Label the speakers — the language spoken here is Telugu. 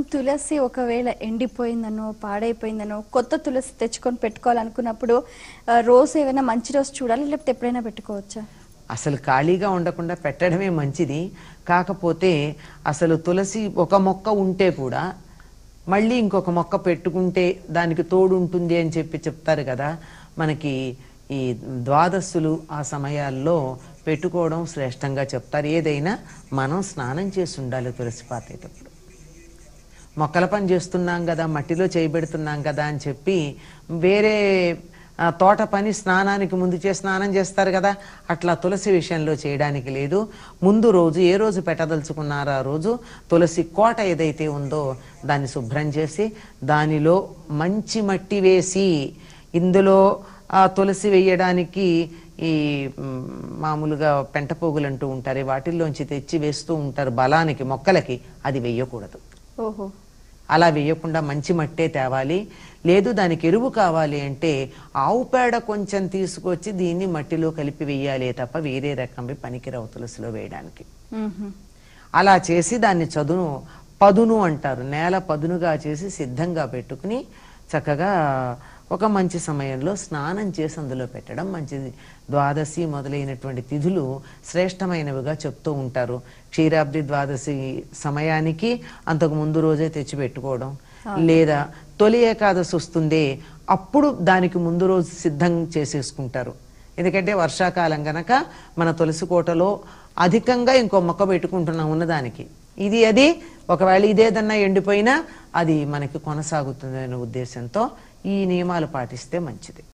Speaker 1: తులసి ఒకవేళ ఎండిపోయిందనో పాడైపోయిందనో కొత్త తులసి తెచ్చుకొని పెట్టుకోవాలనుకున్నప్పుడు ఆ, రోజు ఏమైనా మంచి రోజు చూడాలి లేకపోతే ఎప్పుడైనా పెట్టుకోవచ్చా
Speaker 2: అసలు ఖాళీగా ఉండకుండా పెట్టడమే మంచిది కాకపోతే అసలు తులసి ఒక మొక్క ఉంటే కూడా మళ్ళీ ఇంకొక మొక్క పెట్టుకుంటే దానికి తోడు ఉంటుంది అని చెప్పి చెప్తారు కదా మనకి ఈ ద్వాదశులు ఆ సమయాల్లో పెట్టుకోవడం శ్రేష్టంగా చెప్తారు ఏదైనా మనం స్నానం చేసి ఉండాలి తులసి పాతేటప్పుడు మొక్కల పని చేస్తున్నాం కదా మట్టిలో చేయబెడుతున్నాం కదా అని చెప్పి వేరే ఆ, తోట పని స్నానానికి ముందు చే స్నానం చేస్తారు కదా అట్లా తులసి విషయంలో చేయడానికి లేదు ముందు రోజు ఏ రోజు పెట్టదలుచుకున్నారో ఆ రోజు తులసి కోట ఏదైతే ఉందో దాన్ని శుభ్రం చేసి దానిలో మంచి మట్టి వేసి ఇందులో ఆ తులసి వేయడానికి ఈ మ్, మామూలుగా పెంట పోగులు అంటూ ఉంటారు వాటిల్లోంచి తెచ్చి వేస్తూ ఉంటారు బలానికి మొక్కలకి అది వేయకూడదు
Speaker 1: ఓహో
Speaker 2: అలా వేయకుండా మంచి మట్టే తేవాలి లేదు దానికి ఎరువు కావాలి అంటే ఆవు పేడ కొంచెం తీసుకొచ్చి దీన్ని మట్టిలో కలిపి వేయాలి తప్ప వేరే రకంవి పనికిరావు తులసిలో వేయడానికి
Speaker 1: మ్మ్హ.
Speaker 2: అలా చేసి దాన్ని చదును పదును అంటారు నేల పదునుగా చేసి సిద్ధంగా పెట్టుకుని చక్కగా ఒక మంచి సమయంలో స్నానం చేసి అందులో పెట్టడం మంచిది ద్వాదశి మొదలైనటువంటి తిథులు శ్రేష్టమైనవిగా చెప్తూ ఉంటారు క్షీరాబ్ది ద్వాదశి సమయానికి అంతకు ముందు రోజే తెచ్చి పెట్టుకోవడం లేదా తొలి ఏకాదశి వస్తుందే అప్పుడు దానికి ముందు రోజు సిద్ధం చేసేసుకుంటారు ఎందుకంటే వర్షాకాలం గనక మన తులసి కోటలో అధికంగా ఇంకో మొక్క పెట్టుకుంటున్నాం ఉన్నదానికి ఇది అది ఒకవేళ ఇదేదన్నా ఎండిపోయినా అది మనకి కొనసాగుతుందనే ఉద్దేశంతో ఈ నియమాలు పాటిస్తే మంచిది